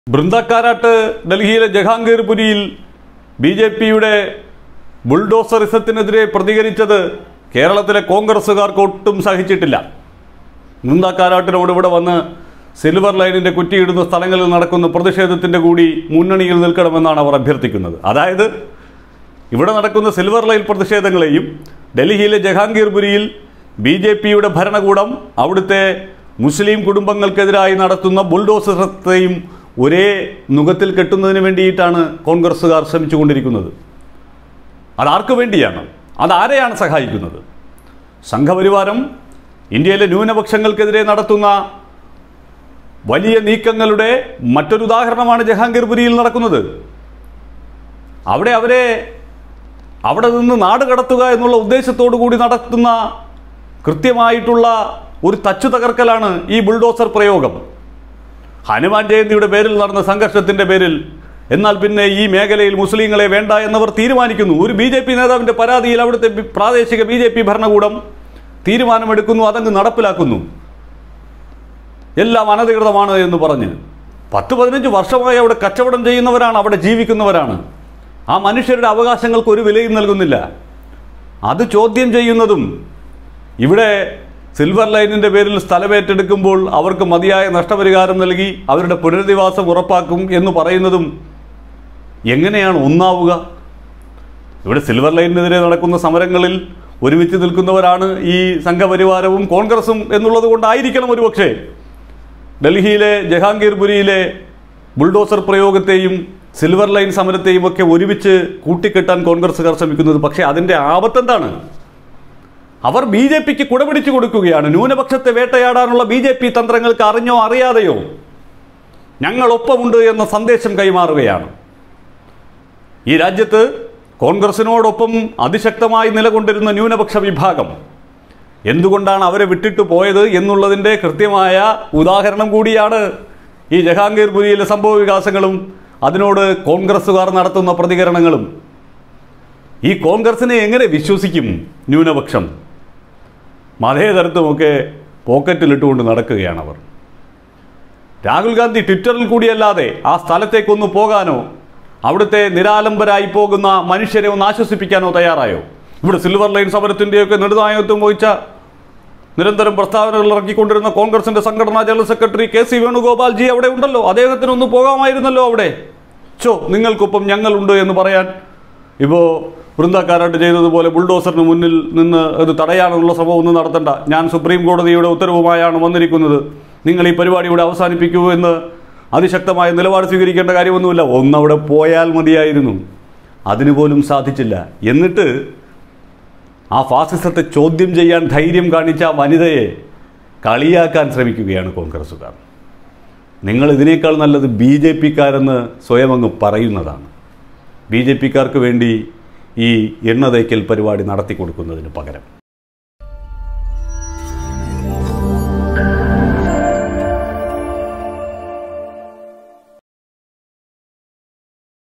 ബൃന്ദക്കാരാട്ട് ഡൽഹിയിലെ ജഹാംഗീർപുരിയിൽ B J പിയുടെ ബുൾഡോസറിസത്തിനെതിരെ പ്രതികരിച്ചത് കേരളത്തിലെ കോൺഗ്രസ്സുകാർക്ക് ഒട്ടും സഹിച്ചിട്ടില്ല ബൃന്ദക്കാരാട്ടിനോട് ഇവിടെ വന്ന് സിൽവർ ലൈനിന്റെ കുറ്റിയിടുന്ന സ്ഥലങ്ങളിൽ നടക്കുന്ന പ്രതിഷേധത്തിന്റെ കൂടി മുന്നണിയിൽ നിൽക്കണമെന്നാണ് അവർ അഭ്യർത്ഥിക്കുന്നത് അതായത് ഇവിടെ നടക്കുന്ന സിൽവർ ലൈൻ പ്രതിഷേധങ്ങളെയും ഡൽഹിയിലെ ജഹാംഗീർപുരിയിൽ ബി ജെ പിയുടെ ഭരണകൂടം അവിടുത്തെ മുസ്ലിം കുടുംബങ്ങൾക്കെതിരായി നടത്തുന്ന ബുൾഡോസറത്തെയും ഒരേ നുഖത്തിൽ കെട്ടുന്നതിന് വേണ്ടിയിട്ടാണ് കോൺഗ്രസ്സുകാർ ശ്രമിച്ചുകൊണ്ടിരിക്കുന്നത് അതാർക്കു വേണ്ടിയാണ് അതാരെയാണ് സഹായിക്കുന്നത് സംഘപരിവാരം ഇന്ത്യയിലെ ന്യൂനപക്ഷങ്ങൾക്കെതിരെ നടത്തുന്ന വലിയ നീക്കങ്ങളുടെ മറ്റൊരു ഉദാഹരണമാണ് ജഹാംഗീർപുരിയിൽ നടക്കുന്നത് അവിടെ അവരെ അവിടെ നിന്ന് നാട് കടത്തുക എന്നുള്ള ഉദ്ദേശത്തോടു കൂടി നടത്തുന്ന കൃത്യമായിട്ടുള്ള ഒരു തച്ചു തകർക്കലാണ് ഈ ബുൾഡോസർ പ്രയോഗം ഹനുമാൻ ജയന്തിയുടെ പേരിൽ നടന്ന സംഘർഷത്തിന്റെ പേരിൽ എന്നാൽ പിന്നെ ഈ മേഖലയിൽ മുസ്ലിങ്ങളെ വേണ്ട എന്നവർ തീരുമാനിക്കുന്നു ഒരു ബി ജെ പി നേതാവിന്റെ പരാതിയിൽ അവിടുത്തെ ബി- പ്രാദേശിക ബി ജെ പി ഭരണകൂടം തീരുമാനമെടുക്കുന്നു അതങ്ങ് നടപ്പിലാക്കുന്നു എല്ലാം അനധികൃതമാണ് എന്ന് പറഞ്ഞ് പത്ത് പതിനഞ്ച് വർഷമായി അവിടെ കച്ചവടം ചെയ്യുന്നവരാണ് അവിടെ ജീവിക്കുന്നവരാണ് ആ മനുഷ്യരുടെ അവകാശങ്ങൾക്ക് ഒരു വിലയും നൽകുന്നില്ല അത് ചോദ്യം ചെയ്യുന്നതും ഇവിടെ സിൽവർ ലൈനിന്റെ പേരിൽ സ്ഥലമേറ്റെടുക്കുമ്പോൾ അവർക്ക് മതിയായ നഷ്ടപരിഹാരം നൽകി അവരുടെ പുനരധിവാസം ഉറപ്പാക്കും എന്ന് പറയുന്നതും എങ്ങനെയാണ് ഒന്നാവുക ഇവിടെ സിൽവർ ലൈനിനെതിരെ നടക്കുന്ന സമരങ്ങളിൽ ഒരുമിച്ച് നിൽക്കുന്നവരാണ് ഈ സംഘപരിവാരവും കോൺഗ്രസും എന്നുള്ളത് കൊണ്ടായിരിക്കണം ഒരുപക്ഷേ ഡൽഹിയിലെ ജഹാംഗീർപുരിയിലെ ബുൾഡോസർ പ്രയോഗത്തെയും സിൽവർ ലൈൻ സമരത്തെയും ഒക്കെ ഒരുമിച്ച് കൂട്ടിക്കെട്ടാൻ കോൺഗ്രസ്സുകാർ ശ്രമിക്കുന്നത് പക്ഷേ അതിൻ്റെ ആപത്തെന്താണ് അവർ ബി ജെ പിക്ക് കുടപിടിച്ചു കൊടുക്കുകയാണ് ന്യൂനപക്ഷത്തെ വേട്ടയാടാനുള്ള ബി ജെ പി തന്ത്രങ്ങൾക്ക് അറിഞ്ഞോ അറിയാതെയോ ഞങ്ങൾ ഒപ്പമുണ്ട് എന്ന സന്ദേശം കൈമാറുകയാണ് ഈ രാജ്യത്ത് കോൺഗ്രസിനോടൊപ്പം അതിശക്തമായി നിലകൊണ്ടിരുന്ന ന്യൂനപക്ഷ വിഭാഗം എന്തുകൊണ്ടാണ് അവരെ വിട്ടിട്ട് പോയത് എന്നുള്ളതിൻ്റെ കൃത്യമായ ഉദാഹരണം കൂടിയാണ് ഈ ജഹാംഗീർപുരിയിലെ സംഭവ വികാസങ്ങളും അതിനോട് കോൺഗ്രസ്സുകാർ നടത്തുന്ന പ്രതികരണങ്ങളും ഈ കോൺഗ്രസിനെ എങ്ങനെ വിശ്വസിക്കും ന്യൂനപക്ഷം മതേതരത്വമൊക്കെ പോക്കറ്റിലിട്ടുകൊണ്ട് നടക്കുകയാണ് അവർ രാഹുൽ ഗാന്ധി ട്വിറ്ററിൽ കൂടിയല്ലാതെ ആ സ്ഥലത്തേക്കൊന്ന് പോകാനോ അവിടുത്തെ നിരാലംബരായി പോകുന്ന മനുഷ്യരെ ഒന്ന് ആശ്വസിപ്പിക്കാനോ തയ്യാറായോ ഇവിടെ സിൽവർ ലൈൻ സമരത്തിൻ്റെയൊക്കെ നെടുനായകത്വം വഹിച്ച നിരന്തരം പ്രസ്താവനകൾ ഇറക്കിക്കൊണ്ടിരുന്ന കോൺഗ്രസിന്റെ സംഘടനാ ജനറൽ സെക്രട്ടറി കെ സി വേണുഗോപാൽജി അവിടെ ഉണ്ടല്ലോ അദ്ദേഹത്തിനൊന്ന് പോകാമായിരുന്നല്ലോ അവിടെ ചോ നിങ്ങൾക്കൊപ്പം ഞങ്ങളുണ്ട് എന്ന് പറയാൻ ഇപ്പോൾ വൃന്ദക്കാരായിട്ട് ചെയ്തതുപോലെ ബുൾഡോസറിന് മുന്നിൽ നിന്ന് അത് തടയാനുള്ള ശ്രമം ഒന്നും നടത്തണ്ട ഞാൻ സുപ്രീം കോടതിയുടെ ഉത്തരവുമായാണ് വന്നിരിക്കുന്നത് നിങ്ങൾ ഈ പരിപാടി ഇവിടെ അവസാനിപ്പിക്കൂ എന്ന് അതിശക്തമായ നിലപാട് സ്വീകരിക്കേണ്ട കാര്യമൊന്നുമില്ല ഒന്നവിടെ പോയാൽ മതിയായിരുന്നു അതിനുപോലും സാധിച്ചില്ല എന്നിട്ട് ആ ഫാസിസത്തെ ചോദ്യം ചെയ്യാൻ ധൈര്യം കാണിച്ച ആ വനിതയെ കളിയാക്കാൻ ശ്രമിക്കുകയാണ് കോൺഗ്രസ്സുകാർ നിങ്ങൾ ഇതിനേക്കാൾ നല്ലത് ബി ജെ പിക്കാരെന്ന് സ്വയം അങ്ങ് പറയുന്നതാണ് ബി ജെ പിക്കാർക്ക് വേണ്ടി ഈ എണ്ണ തേക്കൽ പരിപാടി നടത്തി കൊടുക്കുന്നതിന് പകരം